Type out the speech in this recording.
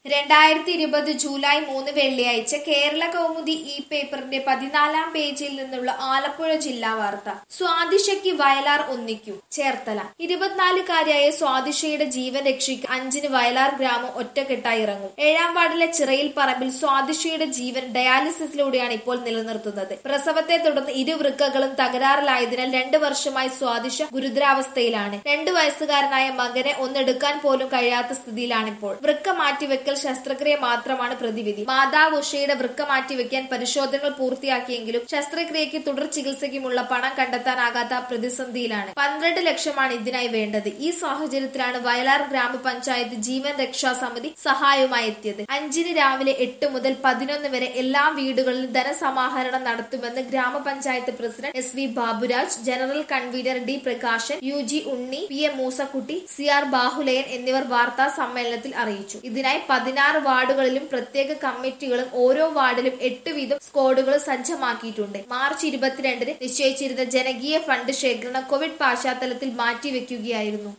രണ്ടായിരത്തി ഇരുപത് ജൂലൈ മൂന്ന് വെള്ളിയാഴ്ച കേരള കൗമുദി ഇ പേപ്പറിന്റെ പതിനാലാം പേജിൽ നിന്നുള്ള ആലപ്പുഴ ജില്ലാ വാർത്ത സ്വാദിഷയ്ക്ക് വയലാർ ഒന്നിക്കൂ ചേർത്തല ഇരുപത്തിനാലുകാരിയായ സ്വാദിഷയുടെ ജീവൻ രക്ഷിക്കാൻ അഞ്ചിന് വയലാർ ഗ്രാമം ഒറ്റക്കെട്ടായി ഇറങ്ങും ഏഴാം വാർഡിലെ ചിറയിൽ പറമ്പിൽ സ്വാദിഷയുടെ ജീവൻ ഡയാലിസിസിലൂടെയാണ് ഇപ്പോൾ നിലനിർത്തുന്നത് പ്രസവത്തെ തുടർന്ന് ഇരു വൃക്കകളും തകരാറിലായതിനാൽ രണ്ടു വർഷമായി സ്വാദിഷ ഗുരുതരാവസ്ഥയിലാണ് രണ്ടു വയസ്സുകാരനായ മകനെ ഒന്നെടുക്കാൻ പോലും കഴിയാത്ത സ്ഥിതിയിലാണിപ്പോൾ വൃക്ക മാറ്റിവെക്കൽ ശസ്ത്രക്രിയ മാത്രമാണ് പ്രതിവിധി മാതാവ് ഉഷയുടെ വൃക്ക മാറ്റിവെക്കാൻ പരിശോധനകൾ പൂർത്തിയാക്കിയെങ്കിലും ശസ്ത്രക്രിയയ്ക്ക് തുടർ ചികിത്സയ്ക്കുമുള്ള പണം കണ്ടെത്താനാകാത്ത പ്രതിസന്ധിയിലാണ് പന്ത്രണ്ട് ലക്ഷമാണ് ഇതിനായി വേണ്ടത് ഈ സാഹചര്യത്തിലാണ് വയലാർ ഗ്രാമപഞ്ചായത്ത് ജീവൻ രക്ഷാ സമിതി സഹായവുമായി എത്തിയത് അഞ്ചിന് രാവിലെ എട്ട് മുതൽ പതിനൊന്ന് വരെ എല്ലാ വീടുകളിലും ധനസമാഹരണം നടത്തുമെന്ന് ഗ്രാമപഞ്ചായത്ത് president S V Baburaj general convener D Prakashan U G Unni P M Moosakutty C R Bahuleyan എന്നിവർ വാർത്താ സമ്മേളനത്തിൽ അറിയിച്ചു ഇതിനായി പതിനാറ് വാർഡുകളിലും പ്രത്യേക കമ്മിറ്റികളും ഓരോ വാർഡിലും എട്ട് വീതം സ്ക്വാഡുകളും സജ്ജമാക്കിയിട്ടുണ്ട് മാർച്ച് ഇരുപത്തിരണ്ടിന് നിശ്ചയിച്ചിരുന്ന ജനകീയ ഫണ്ട് ശേഖരണം കോവിഡ് പശ്ചാത്തലത്തിൽ മാറ്റിവെക്കുകയായിരുന്നു